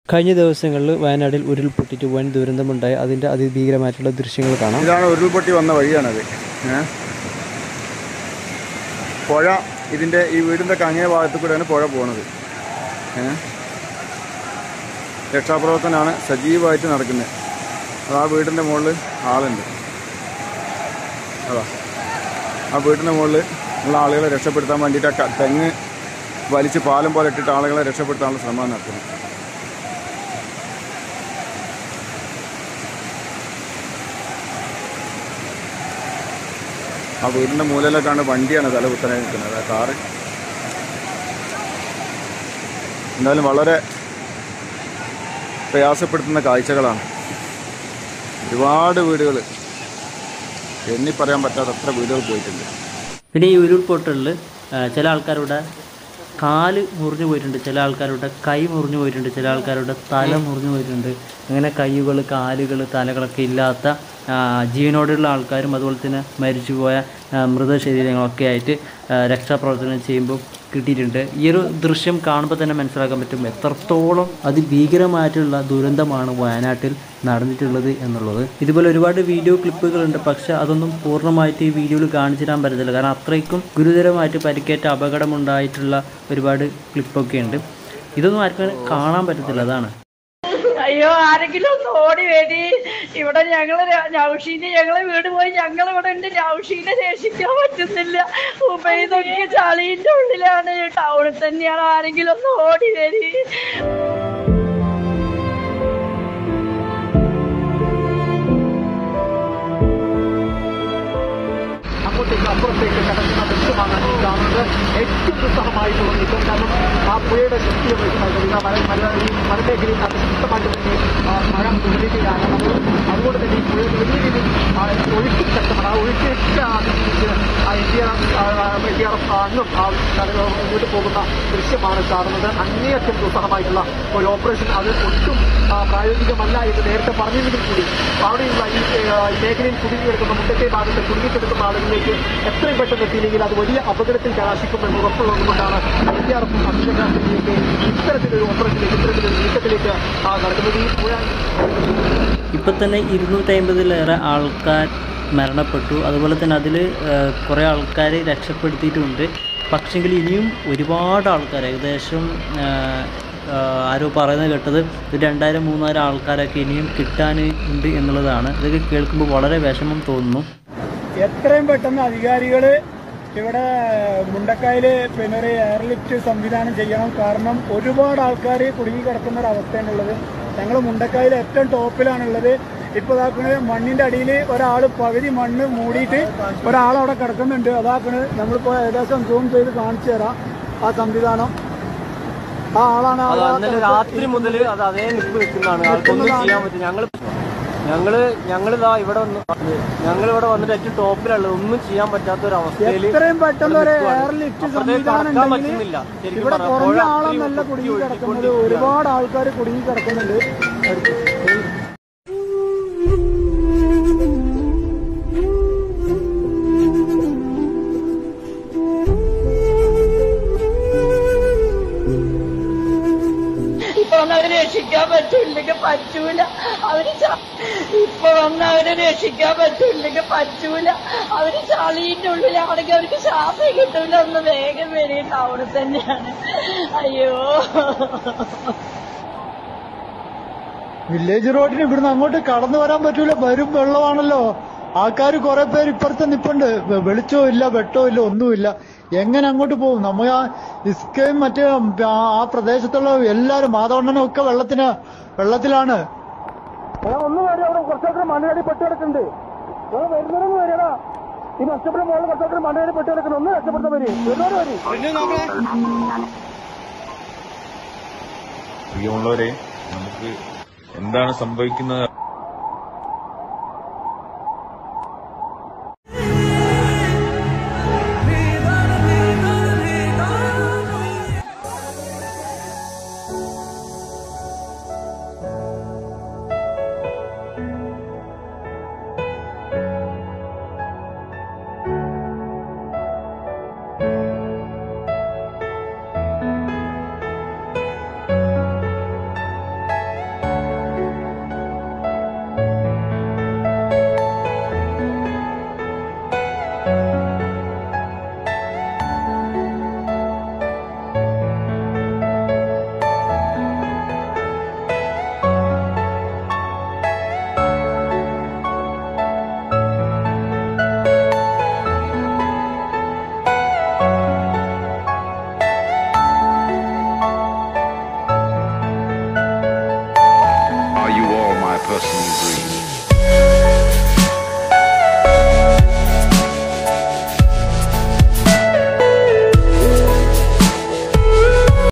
കഴിഞ്ഞ ദിവസങ്ങളിൽ വയനാട്ടിൽ ഉരുൾപൊട്ടിയിട്ട് വൻ ദുരന്തമുണ്ടായി അതിൻ്റെ അതിഭീകരമായിട്ടുള്ള ദൃശ്യങ്ങൾ കാണാം ഇതാണ് ഉരുൾപൊട്ടി വന്ന വഴിയാണത് ഏ? പുഴ ഇതിൻ്റെ ഈ വീടിൻ്റെ കങ്ങേ ഭാഗത്ത് കൂടെയാണ് പുഴ പോണത് ഏ? രക്ഷാപ്രവർത്തനമാണ് സജീവമായിട്ട് നടക്കുന്നത് അത് ആ വീടിൻ്റെ മുകളിൽ ആളുണ്ട് അതാ ആ വീടിൻ്റെ മുകളിൽ ഉള്ള ആളുകളെ രക്ഷപ്പെടുത്താൻ വേണ്ടിയിട്ട് ആ ക- തെങ്ങ് വലിച്ച് പാലം പോലെ ഇട്ടിട്ട് ആളുകളെ രക്ഷപ്പെടുത്താനുള്ള ശ്രമം നടത്തുന്നു ആ വീടിൻ്റെ മൂലയിലൊക്കെയാണ് വണ്ടിയാണ് തല കുത്തനെ നിൽക്കുന്നത് ആ കാറ് എന്തായാലും വളരെ പ്രയാസപ്പെടുത്തുന്ന കാഴ്ചകളാണ് ഒരുപാട് വീടുകൾ എണ്ണി പറയാൻ പറ്റാത്ത അത്ര വീടുകൾ പോയിട്ടുണ്ട് പിന്നെ ഈ ഉരുൾപൊട്ടലിൽ ചില ആൾക്കാരുടെ കാല് മുറിഞ്ഞു പോയിട്ടുണ്ട് ചില ആൾക്കാരുടെ കൈ മുറിഞ്ഞു പോയിട്ടുണ്ട് ചില ആൾക്കാരുടെ തല മുറിഞ്ഞു പോയിട്ടുണ്ട് അങ്ങനെ കൈകൾ കാലുകൾ തലകളൊക്കെ ഇല്ലാത്ത ആ, ജീവനോടെയുള്ള ആൾക്കാരും അതുപോലെ തന്നെ മരിച്ചുപോയ ആ, മൃതശരീരങ്ങളൊക്കെ ആയിട്ട് ആ, രക്ഷാപ്രവർത്തനം ചെയ്യുമ്പോൾ കിട്ടിയിട്ടുണ്ട് ഈ ഒരു ദൃശ്യം കാണുമ്പോൾ തന്നെ മനസ്സിലാക്കാൻ പറ്റും എത്രത്തോളം അതിഭീകരമായിട്ടുള്ള ദുരന്തമാണ് വയനാട്ടിൽ നടന്നിട്ടുള്ളത് എന്നുള്ളത് ഇതുപോലെ ഒരുപാട് വീഡിയോ ക്ലിപ്പുകളുണ്ട് പക്ഷെ അതൊന്നും പൂർണ്ണമായിട്ട് ഈ വീഡിയോയിൽ കാണിച്ചു തരാൻ പറ്റത്തില്ല കാരണം അത്രയ്ക്കും ഗുരുതരമായിട്ട് പരിക്കേറ്റ അപകടമുണ്ടായിട്ടുള്ള ഒരുപാട് ക്ലിപ്പൊക്കെ ഉണ്ട് ഇതൊന്നും ആർക്കും കാണാൻ പറ്റത്തില്ല അതാണ് അയ്യോ ആരെങ്കിലും ഒന്ന് ഓടി വേടി ഇവിടെ ഞങ്ങള് നൗഷീന് ഞങ്ങളെ വീട് പോയി ഞങ്ങൾ ഇവിടെ ഉണ്ട് നൗഷീനെ രക്ഷിക്കാൻ പറ്റുന്നില്ല ഉബൈദൊക്കെ ചളീന്റെ ഉള്ളിലാണ് ടൗണിൽ തന്നെയാണ് ആരെങ്കിലും ഒന്ന് ഓടി വരി അങ്ങോട്ടേക്ക് അപ്പുറത്തേക്ക് കിടക്കുന്ന ദൃശ്യമാണ് ഈ കാണുന്നത് ഏറ്റവും ദുസ്സഹമായിട്ടുള്ള നീക്കം കാരണം ആ പുഴയുടെ ശക്തിയെ വെച്ച് മല മല ഈ മലമേഖലയിൽ അതിശക്തമായിട്ട് തന്നെ ആ മഴ തുടരുകയാണ് അപ്പോൾ അതുകൊണ്ട് തന്നെ ഈ പുഴ വലിയ രീതിയിൽ ആ ഒഴുക്ക് ശക്തമാണ് ആ ഒഴുക്കൊക്കെ അതിജീവിച്ച് ആ N D R N D R F അങ്ങും ആ കട- മുന്നോട്ട് പോകുന്ന ദൃശ്യമാണ് കാണുന്നത് അങ്ങേയറ്റം ദുസ്സഹമായിട്ടുള്ള ഒരു ഓപ്പറേഷൻ അത് ഒട്ടും ആ, പ്രായോഗികമല്ല എന്ന് നേരത്തെ പറഞ്ഞെങ്കിൽ കൂടി അവിടെയുള്ള ഈ ഏ, ഈ മേഖലയിൽ കുടുങ്ങിയെടുക്കുന്ന മുണ്ടത്തെ ഭാഗത്ത് കുടുങ്ങിക്കിടക്കുന്ന ആളുകളിലേക്ക് എത്രയും പെട്ടെന്ന് എത്തിയില്ലെങ്കിൽ അത് വലിയ അപകടത്തിൽ കലാശിക്കുമെന്ന് ഉറപ്പുള്ളതുകൊണ്ടാണ് എൻ ഡി ആർ എഫും അഭിഷേകാശത്തിലേക്ക് ഇത്തരത്തിലൊരു ഓപ്പറേഷനിലേക്ക് ഇത്തരത്തിലൊരു നീക്കത്തിലേക്ക് ആ, നടക്കുന്നത് ഈ പുഴ ഇപ്പം തന്നെ ഇരുന്നൂറ്റമ്പതിലേറെ ആൾക്കാർ മരണപ്പെട്ടു അതുപോലെ തന്നെ അതിൽ കുറേ ആൾക്കാരെ രക്ഷപ്പെടുത്തിയിട്ടുണ്ട് പക്ഷെങ്കിൽ ഇനിയും ഒരുപാട് ആൾക്കാർ ഏകദേശം ആ, ആ, ആരോ പറയുന്നത് കേട്ടത് ഒരു രണ്ടായിരം മൂന്നായിരം ആൾക്കാരൊക്കെ ഇനിയും കിട്ടാൻ ഉണ്ട് എന്നുള്ളതാണ് ഇതൊക്കെ കേൾക്കുമ്പോൾ വളരെ വിഷമം തോന്നുന്നു എത്രയും പെട്ടെന്ന് അധികാരികൾ ഇവിടെ മുണ്ടക്കായില് പിന്നെ ഒരു എയർലിഫ്റ്റ് സംവിധാനം ചെയ്യണം കാരണം ഒരുപാട് ആൾക്കാർ കുടുങ്ങി കിടക്കുന്ന ഒരു അവസ്ഥയാണുള്ളത് ഞങ്ങൾ മുണ്ടക്കായിൽ ഏറ്റവും ടോപ്പിലാണുള്ളത് ഇപ്പൊ ഇതാക്കണ് മണ്ണിന്റെ അടിയിൽ ഒരാൾ പകുതി മണ്ണ് മൂടിയിട്ട് ഒരാൾ അവിടെ കിടക്കുന്നുണ്ട് അതാക്കണ് നമ്മളിപ്പോ ഏകദേശം സൂം ചെയ്ത് കാണിച്ചു തരാം ആ സംവിധാനം ആ ആളാണ് അത് അവിടെ അന്നലെ രാത്രി മുതൽ അത് അതേ നിപ്പ് നിൽക്കുന്നതാണ് ആൾക്കൊന്നും ചെയ്യാൻ പറ്റും ഞങ്ങള് ഞങ്ങള് ഞങ്ങളിതാ ഇവിടെ വന്ന് ഞങ്ങൾ ഇവിടെ വന്നിട്ട് ഏറ്റവും ടോപ്പിലുള്ളത് ഒന്നും ചെയ്യാൻ പറ്റാത്ത ഒരു അവസ്ഥയിൽ എത്രയും പെട്ടെന്ന് ഒരു എയർലിഫ്റ്റ് സംവിധാനം കടക്കാൻ ഉണ്ടെങ്കിൽ പറ്റുന്നില്ല ശരിക്കും ഇവിടെ പറഞ്ഞാൽ കുറഞ്ഞ പുഴ ആളൊന്നല്ല അത്രയും കുടുങ്ങി കുത്തി കിടക്കുന്നത് ഒഴുകിക്കൊണ്ടിരിക്കുകയാണ്. ഒരുപാട് ആൾക്കാർ കുടുങ്ങി കിടക്കുന്നുണ്ട് ഇപ്പൊ വന്ന് അവരെ രക്ഷിക്കാൻ പറ്റൂല്ലെങ്കിൽ പറ്റൂല അവര് ച- ഇപ്പൊ വന്ന് അവരെ രക്ഷിക്കാൻ പറ്റൂല്ലെങ്കിൽ പറ്റൂല അവര് ചളീന്റെ ഉള്ളിലാണെങ്കിൽ അവർക്ക് ശ്വാസം കിട്ടൂല ഒന്ന് വേഗം വരും ടൗണിൽ തന്നെയാണ് അയ്യോ വില്ലേജ് റോഡിന് ഇവിടുന്ന് അങ്ങോട്ട് കടന്നു വരാൻ പറ്റൂല വരും വെള്ളമാണല്ലോ ആൾക്കാർ കുറെ പേര് ഇപ്പുറത്ത് നിപ്പുണ്ട് വെ- വെളിച്ചവും ഇല്ല വെട്ടവും ഇല്ല ഒന്നുമില്ല എങ്ങനെ അങ്ങോട്ട് പോകും നമ്മ ആ ഇസ്കയും മറ്റേ ആ ആ പ്രദേശത്തുള്ള എല്ലാരും മാതവണ്ണനും ഒക്കെ വെള്ളത്തിന് വെള്ളത്തിലാണ് ഒന്ന് വരെ അവിടെ കുറച്ചൊക്കെ മണ്ണിനടി പെട്ട് കിടക്കുന്നുണ്ട് വരുന്നവരൊന്നും വരികടാ ഈ നഷ്ടപ്പെട്ട മോളിൽ കുറച്ചൊക്കെ മണ്ണിനടി പെട്ട് കിടക്കുന്നു ഒന്ന് രക്ഷപ്പെടുന്ന വരി വരുന്നവര് വരി പ്രിയമുള്ളവരെ നമുക്ക് എന്താണ് സംഭവിക്കുന്നത് personal grief.